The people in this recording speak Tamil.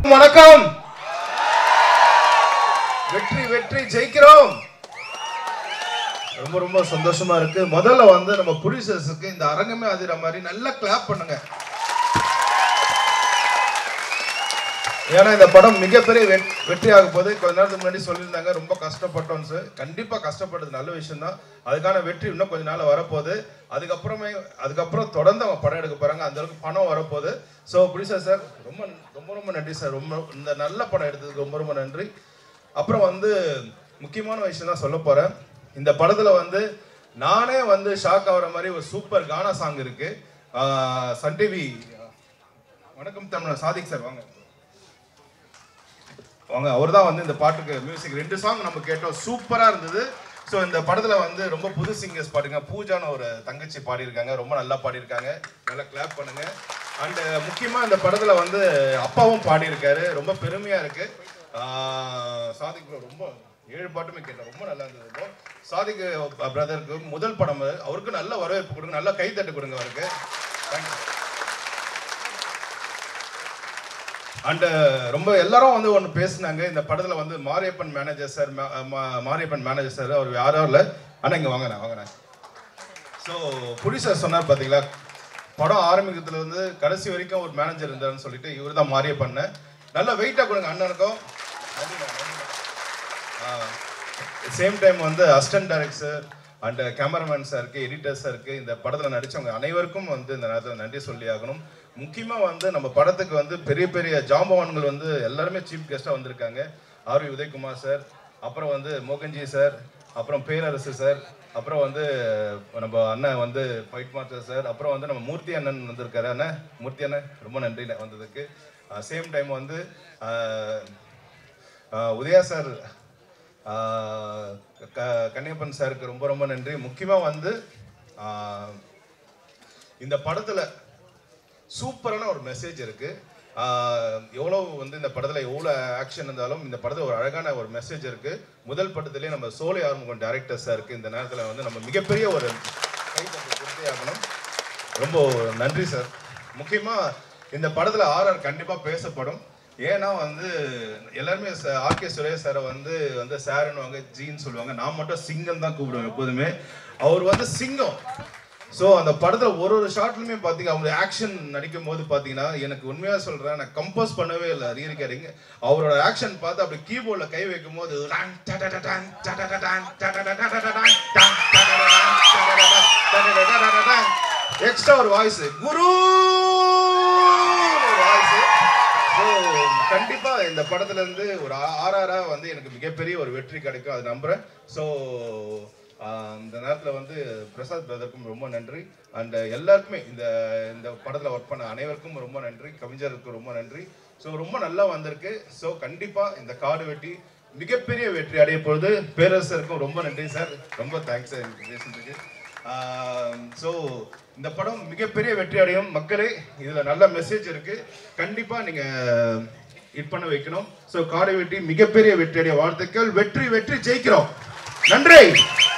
வணக்கம் வெற்றி வெற்றி ஜெயிக்கிறோம் ரொம்ப ரொம்ப சந்தோஷமா இருக்கு முதல்ல வந்து நம்ம புலிசஸுக்கு இந்த அரங்கமே அதிர மாதிரி நல்லா கிளாப் பண்ணுங்க ஏன்னா இந்த படம் மிகப்பெரிய வெ- வெற்றி ஆக போது கொஞ்ச நேரத்துக்கு முன்னாடி சொல்லியிருந்தாங்க ரொம்ப கஷ்டப்பட்டோம் சார் கண்டிப்பா கஷ்டப்பட்டது நல்ல விஷயம் தான் அதுக்கான வெற்றி இன்னும் கொஞ்ச நாள் வரப்போகுது அதுக்கப்புறமே அதுக்கப்புறம் தொடர்ந்து அவங்க படம் எடுக்க போறாங்க அந்த அளவுக்கு பணம் வரப்போகுது ஸோ புடிசா சார் ரொம்ப ரொம்ப ரொம்ப நன்றி சார் ரொம்ப இந்த நல்ல படம் எடுத்ததுக்கு ரொம்ப ரொம்ப நன்றி அப்புறம் வந்து முக்கியமான விஷயம் தான் சொல்ல போறேன் இந்த படத்துல வந்து நானே வந்து ஷாக் ஆகுற மாதிரி ஒரு சூப்பர் கானா சாங் இருக்கு ஆஹ் சன் டிவி வணக்கம் தமிழ் சாதிக் சார் வாங்க வாங்க அவர் தான் வந்து இந்த பாட்டுக்கு மியூசிக் ரெண்டு சாங் நம்ம கேட்டோம் சூப்பரா இருந்தது ஸோ இந்த படத்துல வந்து ரொம்ப புது சிங்கர்ஸ் பாடுங்க பூஜான்னு ஒரு தங்கச்சி பாடியிருக்காங்க ரொம்ப நல்லா பாடியிருக்காங்க நல்லா கிளாப் பண்ணுங்க அண்ட் முக்கியமா இந்த படத்துல வந்து அப்பாவும் பாடியிருக்காரு ரொம்ப பெருமையா இருக்கு ஆஹ் சாதிக் bro ரொம்ப ஏழு பாட்டுமே கேட்டேன் ரொம்ப நல்லா இருந்தது bro. சாதிக் பிரதருக்கு முதல் படம் அது. அவருக்கு நல்ல வரவேற்பு கொடுங்க நல்ல கைத்தட்டு கொடுங்க அவருக்கு தேங்க்யூ அண்ட் ரொம்ப எல்லாரும் வந்து ஒன்று பேசுனாங்க இந்த படத்துல வந்து Mariyappan manager sir Mariyappan manager sir அவர் யாரும் இல்லை அண்ணா இங்கே வாங்கண்ணா வாங்கண்ணா ஸோ புடி சார் சொன்னார் பார்த்தீங்களா படம் ஆரம்பிக்கிறதுல இருந்து கடைசி வரைக்கும் ஒரு மேனேஜர் இருந்தாருன்னு சொல்லிட்டு இவர் தான் மாரியப்பன் நல்ல வெயிட்டாக கொடுங்க அண்ணனுக்கும் சேம் டைம் வந்து அசிஸ்டன்ட் டைரக்டர் அண்ட் கேமராமேன் சாருக்கு எடிட்டர் சாருக்கு இந்த படத்தில் நடிச்சவங்க அனைவருக்கும் வந்து இந்த நேரத்தில் நன்றி சொல்லி ஆகணும் முக்கியமாக வந்து நம்ம படத்துக்கு வந்து பெரிய பெரிய ஜாம்பவான்கள் வந்து எல்லாருமே சீஃப் கெஸ்ட்டாக வந்திருக்காங்க ஆர் வி உதயகுமார் சார் அப்புறம் வந்து மோகன்ஜி சார் அப்புறம் பேரரசு சார் அப்புறம் வந்து நம்ம அண்ணன் வந்து ஃபைட் மாஸ்டர் சார் அப்புறம் வந்து நம்ம மூர்த்தி அண்ணன் வந்திருக்காரு அண்ணன் மூர்த்தி அண்ணன் ரொம்ப நன்றி வந்ததுக்கு சேம் டைம் வந்து ஆஹ், ஆஹ், உதயா சார் ஆஹ் க- கன்னியப்பன் சாருக்கு ரொம்ப ரொம்ப நன்றி முக்கியமாக வந்து ஆஹ் இந்த படத்தில் சூப்பரான ஒரு மெசேஜ் இருக்கு ஆஹ் எவ்வளவு வந்து இந்த படத்தில் எவ்வளோ ஆக்ஷன் இருந்தாலும் இந்த படத்தில் ஒரு அழகான ஒரு மெசேஜ் இருக்கு முதல் படத்திலே நம்ம சோலை ஆர்முகம் டேரக்டர் சாருக்கு இந்த நேரத்தில் வந்து நம்ம மிகப்பெரிய ஒரு கைத்தட்டு கொடுத்தே ஆகணும் ரொம்ப நன்றி சார் முக்கியமாக இந்த படத்தில் ஆர்ஆர் கண்டிப்பாக பேசப்படும் ஏன்னா வந்து எல்லாருமே ஆர்கே சுரேஷ் சாரை வந்து வந்து சாருன்னுவாங்க ஜீன்னு சொல்லுவாங்க நான் மட்டும் சிங்கம் தான் கூப்பிடுவேன் எப்போதுமே அவர் வந்து சிங்கம் ஸோ அந்த படத்தில் ஒரு ஒரு ஷார்ட்லையுமே பார்த்தீங்க அவங்க ஆக்ஷன் நடிக்கும் போது பார்த்தீங்கன்னா எனக்கு உண்மையாக சொல்கிறேன் நான் கம்போஸ் பண்ணவே இல்லை ரீரிகாரிங் அவரோட ஆக்ஷன் பார்த்து அப்படி கீபோர்டில் கை வைக்கும் போது டாங் டடடடாங் டடடடாங் டடடடடடாங் டாங் டடடடாங் டடடடாங் டடடடடடாங் எக்ஸ்ட்ரா ஒரு வாய்ஸ் குரு வாய்ஸ் ஸோ கண்டிப்பா இந்த படத்துல இருந்து ஒரு ஆர்ஆரா வந்து எனக்கு மிகப்பெரிய ஒரு வெற்றி கிடைக்கும் அது நம்புறேன் ஸோ இந்த நேரத்தில் வந்து பிரசாத் பிரதருக்கும் ரொம்ப நன்றி அண்ட் எல்லாருக்குமே இந்த இந்த படத்தில் ஒர்க் பண்ண அனைவருக்கும் ரொம்ப நன்றி கவிஞருக்கு ரொம்ப நன்றி ஸோ ரொம்ப நல்லா வந்திருக்கு ஸோ கண்டிப்பாக இந்த காடு வெட்டி மிகப்பெரிய வெற்றி அடைய பொழுது பேரரசருக்கும் ரொம்ப நன்றி சார் ரொம்ப தேங்க்ஸ் சார் எனக்கு பேசுனதுக்கு ஸோ இந்த படம் மிகப்பெரிய வெற்றி அடையும் மக்களே இதில் நல்ல மெசேஜ் இருக்கு கண்டிப்பாக நீங்கள் ஹிட் பண்ண வைக்கணும் ஸோ காடை வெட்டி மிகப்பெரிய வெற்றி அடைய வாழ்த்துக்கள் வெற்றி வெற்றி ஜெயிக்கிறோம் நன்றி